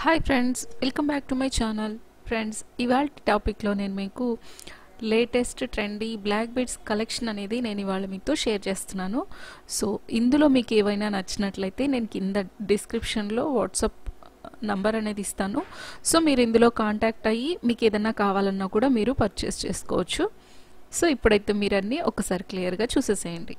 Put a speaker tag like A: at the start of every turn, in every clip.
A: hi friends welcome back to my channel friends ఇవాళ టాపిక్లో నేను మీకు latest trendy black beads collection అనేది నేను ఇవాళ మీతో షేర్ చేస్తున్నాను సో ఇందులో మీకు ఏవైనా నచ్చినట్లయితే నేను కింద డిస్క్రిప్షన్లో వాట్సాప్ నంబర్ అనేది ఇస్తాను సో మీరు ఇందులో కాంటాక్ట్ అయ్యి మీకు ఏదైనా కావాలన్నా కూడా మీరు పర్చేస్ చేసుకోవచ్చు సో ఇప్పుడైతే మీరు అన్నీ ఒకసారి క్లియర్గా చూసేసేయండి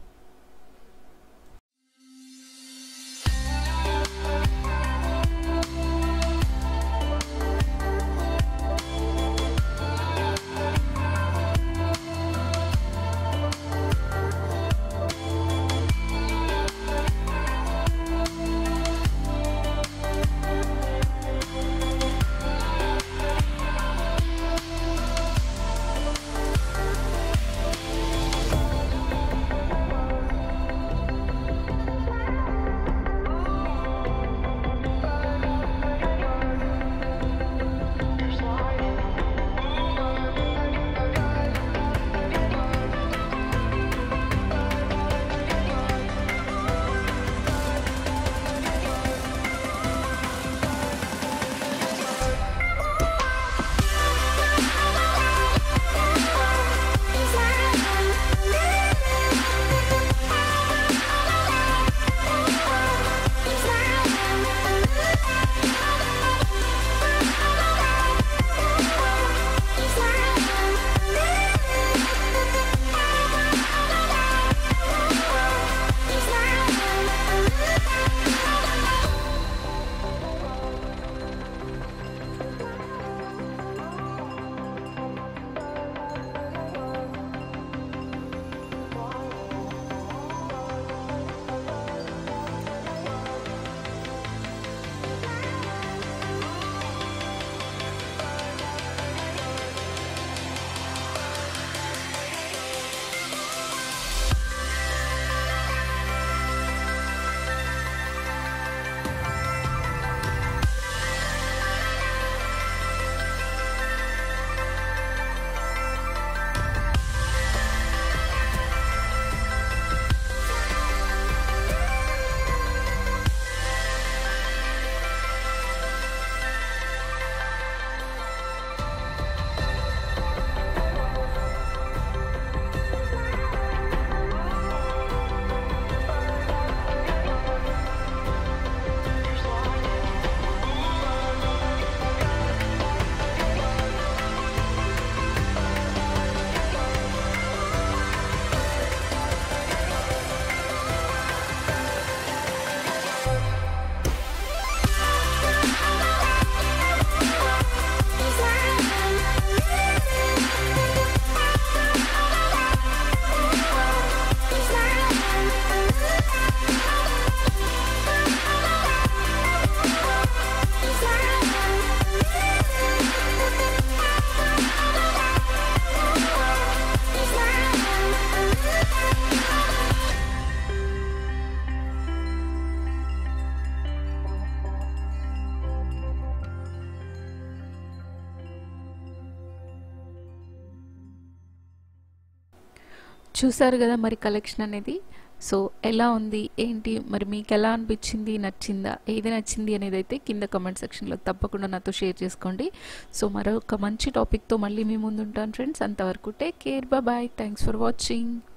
A: చూసారు కదా మరి కలెక్షన్ అనేది సో ఎలా ఉంది ఏంటి మరి మీకు ఎలా అనిపించింది నచ్చిందా ఏది నచ్చింది అనేది అయితే కింద కమెంట్ సెక్షన్లో తప్పకుండా నాతో షేర్ చేసుకోండి సో మరొక మంచి టాపిక్తో మళ్ళీ మీ ముందు ఉంటాను ఫ్రెండ్స్ అంతవరకు take care bye thanks for watching